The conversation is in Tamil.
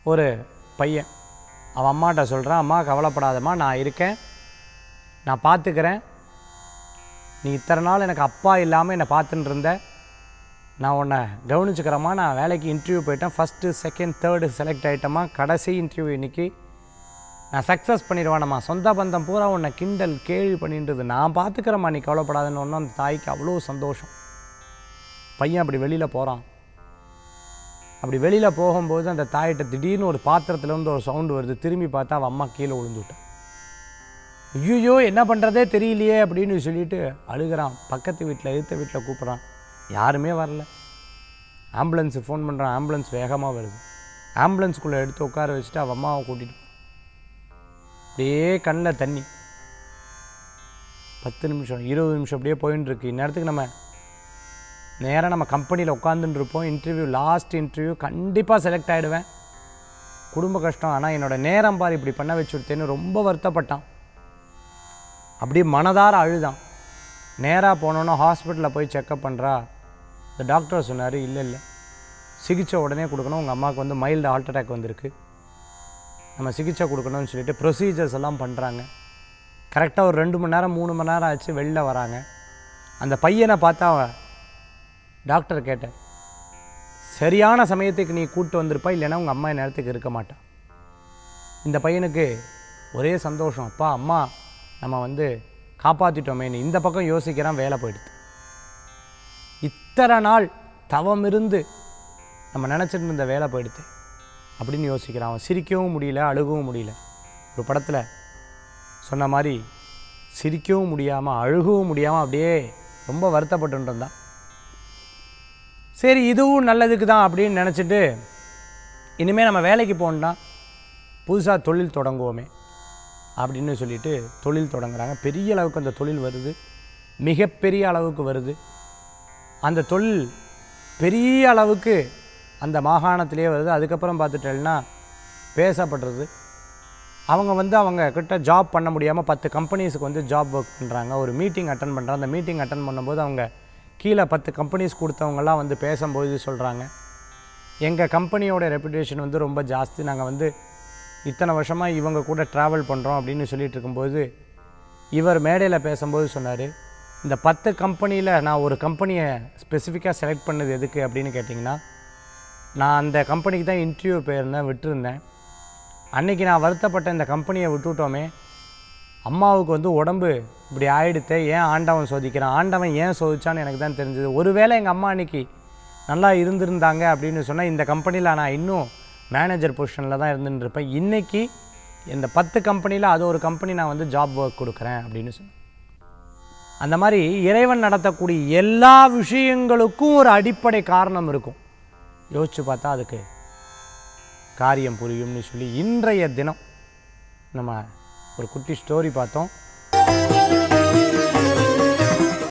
ஒரு பையன் அவன் அம்மாட்ட சொல்கிறான் அம்மா கவலைப்படாதம்மா நான் இருக்கேன் நான் பார்த்துக்கிறேன் நீ இத்தனை நாள் எனக்கு அப்பா இல்லாமல் என்னை பார்த்துட்டு இருந்த நான் உன்னை கவனிச்சுக்கிறேம்மா நான் வேலைக்கு இன்டர்வியூ போயிட்டேன் ஃபஸ்ட்டு செகண்ட் தேர்டு செலக்ட் ஆகிட்டேம்மா கடைசி இன்டர்வியூ இன்னைக்கு நான் சக்ஸஸ் பண்ணிடுவானம்மா சொந்த பந்தம் பூரா உன்னை கிண்டல் கேள்வி பண்ணின்றது நான் பார்த்துக்கிறேம்மா நீ கவலைப்படாதுன்னு ஒன்று அந்த தாய்க்கு அவ்வளோ சந்தோஷம் பையன் அப்படி வெளியில் போகிறான் அப்படி வெளியில் போகும்போது அந்த தாயிட்ட திடீர்னு ஒரு பாத்திரத்துலேருந்து ஒரு சவுண்டு வருது திரும்பி பார்த்தா அவன் அம்மா கீழே விழுந்துட்டான் ஐயோ என்ன பண்ணுறதே தெரியலையே அப்படின்னு சொல்லிட்டு அழுகிறான் பக்கத்து வீட்டில் எதிர்த்த வீட்டில் கூப்பிட்றான் யாருமே வரல ஆம்புலன்ஸு ஃபோன் பண்ணுறான் ஆம்புலன்ஸ் வேகமாக வருது ஆம்புலன்ஸ்குள்ளே எடுத்து உட்கார வச்சுட்டு அவன் அம்மாவை கூட்டிகிட்டு அப்படியே கண்ணில் தண்ணி பத்து நிமிஷம் இருபது நிமிஷம் அப்படியே போயின்னு இருக்கு இந்நேரத்துக்கு நம்ம நேராக நம்ம கம்பெனியில் உட்காந்துட்டு இருப்போம் இன்டர்வியூ லாஸ்ட் இன்டர்வியூ கண்டிப்பாக செலக்ட் ஆகிடுவேன் குடும்ப கஷ்டம் ஆனால் என்னோட நேரம் பாரு இப்படி பண்ண வச்சுடுத்தேன்னு ரொம்ப வருத்தப்பட்டான் அப்படியே மனதார அழுதான் நேராக போனோன்னா ஹாஸ்பிட்டலில் போய் செக்கப் பண்ணுறா இந்த டாக்டர் சொன்னார் இல்லை இல்லை சிகிச்சை உடனே கொடுக்கணும் உங்கள் அம்மாவுக்கு வந்து மைல்டு ஹார்ட் அட்டாக் வந்திருக்கு நம்ம சிகிச்சை கொடுக்கணும்னு சொல்லிட்டு ப்ரொசீஜர்ஸ் எல்லாம் பண்ணுறாங்க கரெக்டாக ஒரு ரெண்டு மணி நேரம் மூணு மணி நேரம் ஆச்சு வெளில வராங்க அந்த பையனை பார்த்தா அவன் டாக்டர் கேட்டேன் சரியான சமயத்துக்கு நீ கூப்பிட்டு வந்திருப்பா இல்லைன்னா உங்கள் அம்மா நேரத்துக்கு இருக்க மாட்டான் இந்த பையனுக்கு ஒரே சந்தோஷம் அப்பா அம்மா நம்ம வந்து காப்பாற்றிட்டோமேன்னு இந்த பக்கம் யோசிக்கிறான் வேலை போயிடுது இத்தனை நாள் தவம் இருந்து நம்ம நினச்சிட்டு இருந்த வேலை போயிடுது அப்படின்னு யோசிக்கிறான் அவன் சிரிக்கவும் முடியல அழுகவும் முடியல ஒரு படத்தில் சொன்ன மாதிரி சிரிக்கவும் முடியாமல் அழுகவும் முடியாமல் அப்படியே ரொம்ப வருத்தப்பட்டு இருந்தான் சரி இதுவும் நல்லதுக்கு தான் அப்படின்னு நினச்சிட்டு இனிமேல் நம்ம வேலைக்கு போகணுன்னா புதுசாக தொழில் தொடங்குவோமே அப்படின்னு சொல்லிட்டு தொழில் தொடங்குறாங்க பெரிய அளவுக்கு அந்த தொழில் வருது மிகப்பெரிய அளவுக்கு வருது அந்த தொழில் பெரிய அளவுக்கு அந்த மாகாணத்திலே வருது அதுக்கப்புறம் பார்த்துட்டேன்னா பேசப்படுறது அவங்க வந்து அவங்க கிட்ட ஜாப் பண்ண முடியாமல் பத்து கம்பெனிஸுக்கு வந்து ஜாப் ஒர்க் பண்ணுறாங்க ஒரு மீட்டிங் அட்டன் பண்ணுறாங்க அந்த மீட்டிங் அட்டன் பண்ணும்போது அவங்க கீழே பத்து கம்பெனிஸ் கொடுத்தவங்கலாம் வந்து பேசும்போது சொல்கிறாங்க எங்கள் கம்பெனியோட ரெப்புடேஷன் வந்து ரொம்ப ஜாஸ்தி நாங்கள் வந்து இத்தனை வருஷமாக இவங்க கூட ட்ராவல் பண்ணுறோம் அப்படின்னு சொல்லிட்டு இருக்கும்போது இவர் மேடையில் பேசும்போது சொன்னார் இந்த பத்து கம்பெனியில் நான் ஒரு கம்பெனியை ஸ்பெசிஃபிக்காக செலக்ட் பண்ணது எதுக்கு அப்படின்னு கேட்டிங்கன்னா நான் அந்த கம்பெனிக்கு தான் இன்டர்வியூ போயிருந்தேன் விட்டுருந்தேன் அன்னைக்கு நான் வருத்தப்பட்ட இந்த கம்பெனியை விட்டுவிட்டோமே அம்மாவுக்கு வந்து உடம்பு இப்படி ஆயிடுத்தே ஏன் ஆண்டவன் சோதிக்கிறான் ஆண்டவன் ஏன் சோதிச்சான்னு எனக்கு தான் தெரிஞ்சது ஒருவேளை எங்கள் அம்மா அன்னைக்கு நல்லா இருந்திருந்தாங்க அப்படின்னு சொன்னால் இந்த கம்பெனியில் நான் இன்னும் மேனேஜர் பொசிஷனில் தான் இருந்துட்டு இருப்பேன் இன்றைக்கி இந்த பத்து கம்பெனியில் அது ஒரு கம்பெனி நான் வந்து ஜாப் ஒர்க் கொடுக்குறேன் அப்படின்னு சொன்னேன் அந்த மாதிரி இறைவன் நடத்தக்கூடிய எல்லா விஷயங்களுக்கும் ஒரு அடிப்படை காரணம் இருக்கும் யோசிச்சு பார்த்தா அதுக்கு காரியம் புரியும்னு சொல்லி இன்றைய தினம் நம்ம ஒரு குட்டி ஸ்டோரி பார்த்தோம்